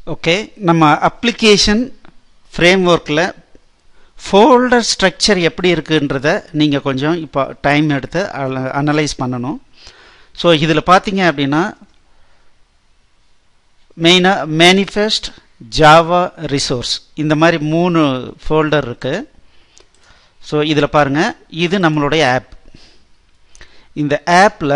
okay நம்ம application frame ஒர்க்கில் folder structure எப்படி இருக்குன்றத நீங்கள் கொஞ்சம் இப்போ டைம் எடுத்து அனலைஸ் பண்ணணும் ஸோ இதில் பார்த்தீங்க அப்படின்னா மெயினாக மேனிஃபெஸ்ட் ஜாவா ரிசோர்ஸ் இந்த மாதிரி மூணு ஃபோல்டர் இருக்குது ஸோ இதில் பாருங்கள் இது நம்மளுடைய ஆப் இந்த ஆப்பில்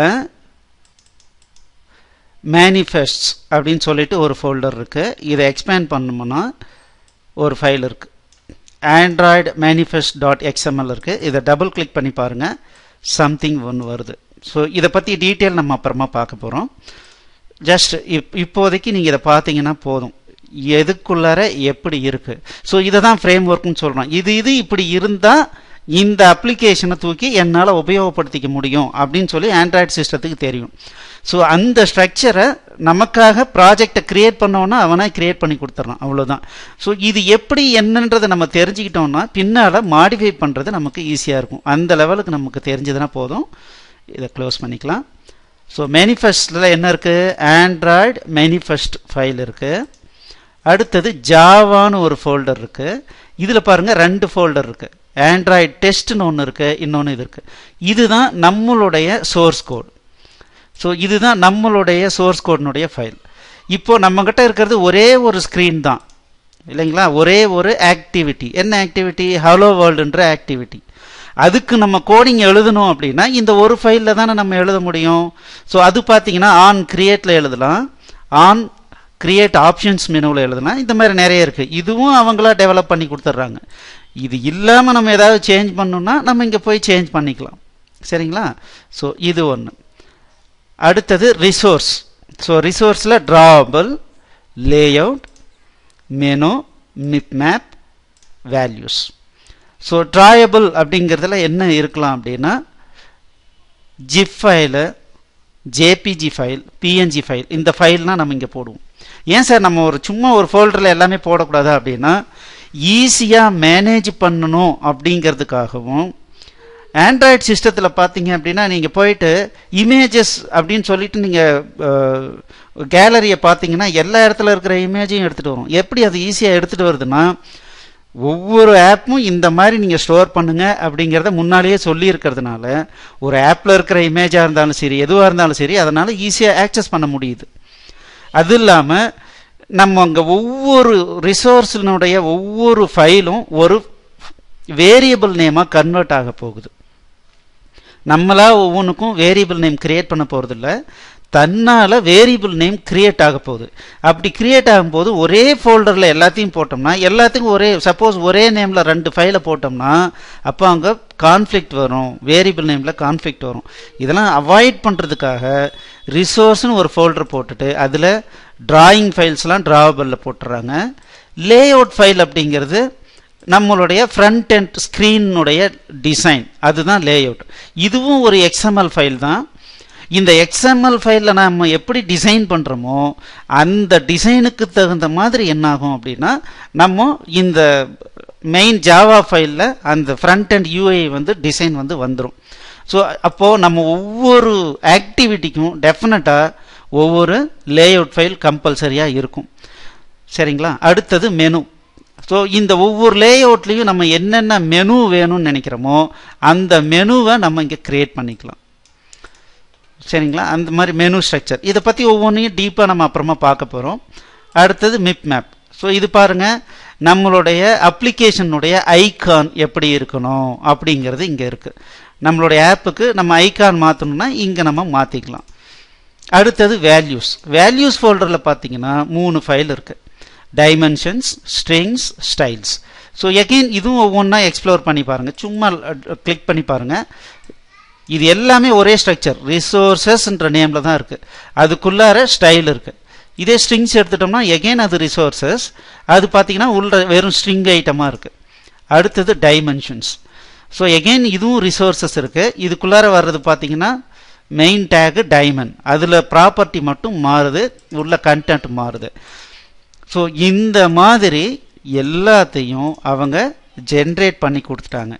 மேனிஃபெஸ்ட்ஸ் அப்படின்னு சொல்லிட்டு ஒரு ஃபோல்டர் இருக்குது இதை எக்ஸ்பேண்ட் பண்ணோம்னா ஒரு ஃபைல் இருக்குது ஆண்ட்ராய்டு மேனிஃபெஸ்ட் டாட் எக்ஸ்எம்எல் இருக்குது இதை டபுள் கிளிக் பண்ணி பாருங்கள் சம்திங் ஒன்று வருது ஸோ இதை பற்றி டீட்டெயில் நம்ம அப்புறமா பார்க்க போகிறோம் ஜஸ்ட் இப் இப்போதைக்கு நீங்கள் இதை பார்த்தீங்கன்னா போதும் எதுக்குள்ளார எப்படி இருக்குது ஸோ இதை தான் ஃப்ரேம் ஒர்க்னு சொல்கிறோம் இது இது இப்படி இருந்தால் இந்த அப்ளிகேஷனை தூக்கி என்னால் உபயோகப்படுத்திக்க முடியும் அப்படின்னு சொல்லி ஆண்ட்ராய்டு சிஸ்டத்துக்கு தெரியும் ஸோ அந்த ஸ்ட்ரக்சரை நமக்காக ப்ராஜெக்டை கிரியேட் பண்ணோன்னா அவனை கிரியேட் பண்ணி கொடுத்துட்றான் அவ்வளோதான் ஸோ இது எப்படி என்னன்றதை நம்ம தெரிஞ்சுக்கிட்டோம்னா பின்னால் மாடிஃபை பண்ணுறது நமக்கு ஈஸியாக இருக்கும் அந்த லெவலுக்கு நமக்கு தெரிஞ்சதுன்னா போதும் இதை க்ளோஸ் பண்ணிக்கலாம் ஸோ மேனிஃபெஸ்டில் என்ன இருக்குது ஆண்ட்ராய்டு மேனிஃபெஸ்ட் ஃபைல் இருக்குது அடுத்தது ஜாவான்னு ஒரு ஃபோல்டர் இருக்குது இதில் பாருங்கள் ரெண்டு ஃபோல்டர் இருக்குது ஆண்ட்ராய்டு டெஸ்ட்னு ஒன்று இருக்குது இன்னொன்று இது இருக்குது இதுதான் நம்மளுடைய சோர்ஸ் கோட் ஸோ இதுதான் நம்மளுடைய சோர்ஸ் கோட்னுடைய ஃபைல் இப்போ நம்மக்கிட்ட இருக்கிறது ஒரே ஒரு ஸ்க்ரீன் தான் இல்லைங்களா ஒரே ஒரு ஆக்டிவிட்டி என்ன ஆக்டிவிட்டி ஹலோ வேர்ல்டுன்ற ஆக்டிவிட்டி அதுக்கு நம்ம கோடிங் எழுதணும் அப்படின்னா இந்த ஒரு ஃபைலில் தானே நம்ம எழுத முடியும் ஸோ அது பார்த்தீங்கன்னா ஆன் கிரியேட்டில் எழுதலாம் ஆன் கிரியேட் ஆப்ஷன்ஸ் மெனுவில் எழுதலாம் இந்த மாதிரி நிறைய இருக்குது இதுவும் அவங்களா டெவலப் பண்ணி கொடுத்துட்றாங்க இது இல்லாமல் நம்ம ஏதாவது சேஞ்ச் பண்ணணும்னா நம்ம இங்கே போய் சேஞ்ச் பண்ணிக்கலாம் சரிங்களா ஸோ இது ஒன்று அடுத்தது ரிசோர்ஸ் ஸோ ரிசோர்ஸில் drawable layout menu mipmap values so drawable அப்படிங்கிறதுல என்ன இருக்கலாம் அப்படின்னா zip file JPG file PNG file இந்த ஃபைல்னால் நம்ம இங்கே போடுவோம் ஏன் சார் நம்ம ஒரு சும்மா ஒரு ஃபோல்டரில் எல்லாமே போடக்கூடாது அப்படின்னா ஈஸியாக மேனேஜ் பண்ணணும் அப்படிங்கிறதுக்காகவும் ஆண்ட்ராய்டு சிஸ்டத்தில் பார்த்தீங்க அப்படின்னா நீங்கள் போயிட்டு இமேஜஸ் அப்படின்னு சொல்லிட்டு நீங்கள் கேலரியை பார்த்தீங்கன்னா எல்லா இடத்துல இருக்கிற இமேஜையும் எடுத்துகிட்டு வரும் எப்படி அது ஈஸியாக எடுத்துகிட்டு வருதுன்னா ஒவ்வொரு ஆப்பும் இந்த மாதிரி நீங்கள் ஸ்டோர் பண்ணுங்க அப்படிங்கிறத முன்னாலேயே சொல்லி இருக்கிறதுனால ஒரு ஆப்பில் இருக்கிற இமேஜாக இருந்தாலும் சரி எதுவாக இருந்தாலும் சரி அதனால் ஈஸியாக ஆக்சஸ் பண்ண முடியுது அது இல்லாமல் நம்ம அங்கே ஒவ்வொரு ரிசோர்ஸினுடைய ஒவ்வொரு ஃபைலும் ஒரு வேரியபிள் நேமாக கன்வெர்ட் ஆக போகுது நம்மளா ஒவ்வொன்றுக்கும் வேரியபிள் நேம் கிரியேட் பண்ண போகிறதில்ல தன்னால் வேரியபிள் நேம் கிரியேட் ஆக போகுது அப்படி கிரியேட் ஆகும்போது ஒரே ஃபோல்டரில் எல்லாத்தையும் போட்டோம்னா எல்லாத்துக்கும் ஒரே சப்போஸ் ஒரே நேமில் ரெண்டு ஃபைலை போட்டோம்னா அப்போ அங்கே கான்ஃப்ளிக்ட் வரும் வேரியபிள் நேமில் கான்ஃப்ளிக்ட் வரும் இதெல்லாம் அவாய்ட் பண்ணுறதுக்காக ரிசோர்ஸ்னு ஒரு ஃபோல்டர் போட்டுட்டு அதில் டிராயிங் ஃபைல்ஸ்லாம் ட்ராவபிளில் போட்டுறாங்க லே அவுட் ஃபைல் அப்படிங்கிறது நம்மளுடைய ஃப்ரண்ட் அண்ட் ஸ்க்ரீனுடைய டிசைன் அதுதான் லே அவுட் இதுவும் ஒரு எக்ஸ்எம்எல் ஃபைல் தான் இந்த எக்ஸ்எம்எல் ஃபைலில் நம்ம எப்படி டிசைன் பண்ணுறோமோ அந்த டிசைனுக்கு தகுந்த மாதிரி என்னாகும் அப்படின்னா நம்ம இந்த மெயின் ஜாவா ஃபைலில் அந்த ஃப்ரண்ட் அண்ட் யூஐ வந்து டிசைன் வந்து வந்துடும் ஸோ அப்போது நம்ம ஒவ்வொரு ஆக்டிவிட்டிக்கும் டெஃபினட்டாக ஒவ்வொரு லே அவுட் ஃபைல் கம்பல்சரியாக இருக்கும் சரிங்களா அடுத்தது மெனு ஸோ இந்த ஒவ்வொரு லே அவுட்லேயும் நம்ம என்னென்ன மெனு வேணும்னு நினைக்கிறோமோ அந்த மெனுவை நம்ம இங்கே க்ரியேட் பண்ணிக்கலாம் சரிங்களா அந்த மாதிரி மெனு ஸ்ட்ரக்சர் இதை பற்றி ஒவ்வொன்றையும் டீப்பாக நம்ம அப்புறமா பார்க்க போகிறோம் அடுத்தது மிப் மேப் ஸோ இது பாருங்கள் நம்மளுடைய அப்ளிகேஷனுடைய ஐகான் எப்படி இருக்கணும் அப்படிங்கிறது இங்கே இருக்குது நம்மளுடைய ஆப்புக்கு நம்ம ஐகான் மாற்றணும்னா இங்கே நம்ம மாற்றிக்கலாம் அடுத்தது வேல்யூஸ் வேல்யூஸ் ஃபோல்டரில் பார்த்தீங்கன்னா மூணு ஃபைல் இருக்குது dimensions strings styles so again இதுவும் ஒவ்வொன்றா எக்ஸ்ப்ளோர் பண்ணி பாருங்கள் சும்மா கிளிக் பண்ணி பாருங்கள் இது எல்லாமே ஒரே ஸ்ட்ரக்சர் ரிசோர்ஸஸ்ன்ற நேமில் தான் இருக்குது அதுக்குள்ளார ஸ்டைல் இருக்குது இதே ஸ்ட்ரிங்ஸ் எடுத்துட்டோம்னா எகெயின் அது ரிசோர்ஸஸ் அது பார்த்தீங்கன்னா உள்ள வெறும் ஸ்ட்ரிங் ஐட்டமாக இருக்குது அடுத்தது டைமென்ஷன்ஸ் ஸோ எகெயின் இதுவும் ரிசோர்ஸஸ் இருக்குது இதுக்குள்ளார வர்றது பார்த்தீங்கன்னா மெயின் டேகு டைமண்ட் அதில் ப்ராப்பர்ட்டி மட்டும் மாறுது உள்ள கண்டென்ட் மாறுது ஸோ இந்த மாதிரி எல்லாத்தையும் அவங்க ஜென்ரேட் பண்ணி கொடுத்துட்டாங்க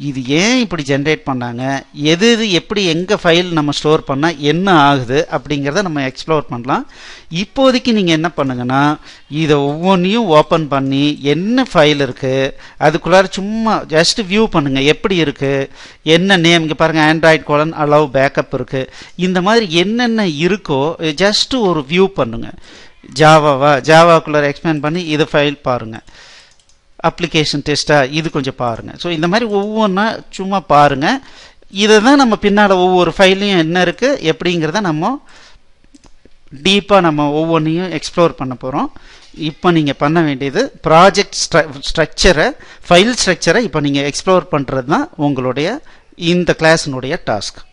இது ஏன் இப்படி ஜென்ரேட் பண்ணாங்க எது எது எப்படி எங்கே ஃபைல் நம்ம ஸ்டோர் பண்ணால் என்ன ஆகுது அப்படிங்கிறத நம்ம எக்ஸ்ப்ளோர் பண்ணலாம் இப்போதைக்கு நீங்கள் என்ன பண்ணுங்கன்னா இதை ஒவ்வொன்றையும் ஓப்பன் பண்ணி என்ன ஃபைல் இருக்குது அதுக்குள்ளார சும்மா ஜஸ்ட் வியூ பண்ணுங்கள் எப்படி இருக்குது என்ன நேம் இங்கே பாருங்கள் ஆண்ட்ராய்ட் கோலன் அலவ் பேக்கப் இருக்குது இந்த மாதிரி என்னென்ன இருக்கோ ஜஸ்ட் ஒரு வியூ பண்ணுங்கள் ஜாவாவா ஜாவாக்குள்ளார எக்ஸ்பேண்ட் பண்ணி இதை ஃபைல் பாருங்கள் அப்ளிகேஷன் டெஸ்ட்டாக இது கொஞ்சம் பாருங்கள் ஸோ இந்த மாதிரி ஒவ்வொன்றா சும்மா பாருங்கள் இதை தான் நம்ம பின்னால் ஒவ்வொரு ஃபைல்லையும் என்ன இருக்குது எப்படிங்கிறத நம்ம டீப்பாக நம்ம ஒவ்வொன்றையும் எக்ஸ்ப்ளோர் பண்ண போகிறோம் இப்போ நீங்கள் பண்ண வேண்டியது ப்ராஜெக்ட் ஸ்ட்ரக்சரை ஃபைல் ஸ்ட்ரக்சரை இப்போ நீங்கள் எக்ஸ்ப்ளோர் பண்ணுறது தான் உங்களுடைய இந்த கிளாஸினுடைய டாஸ்க்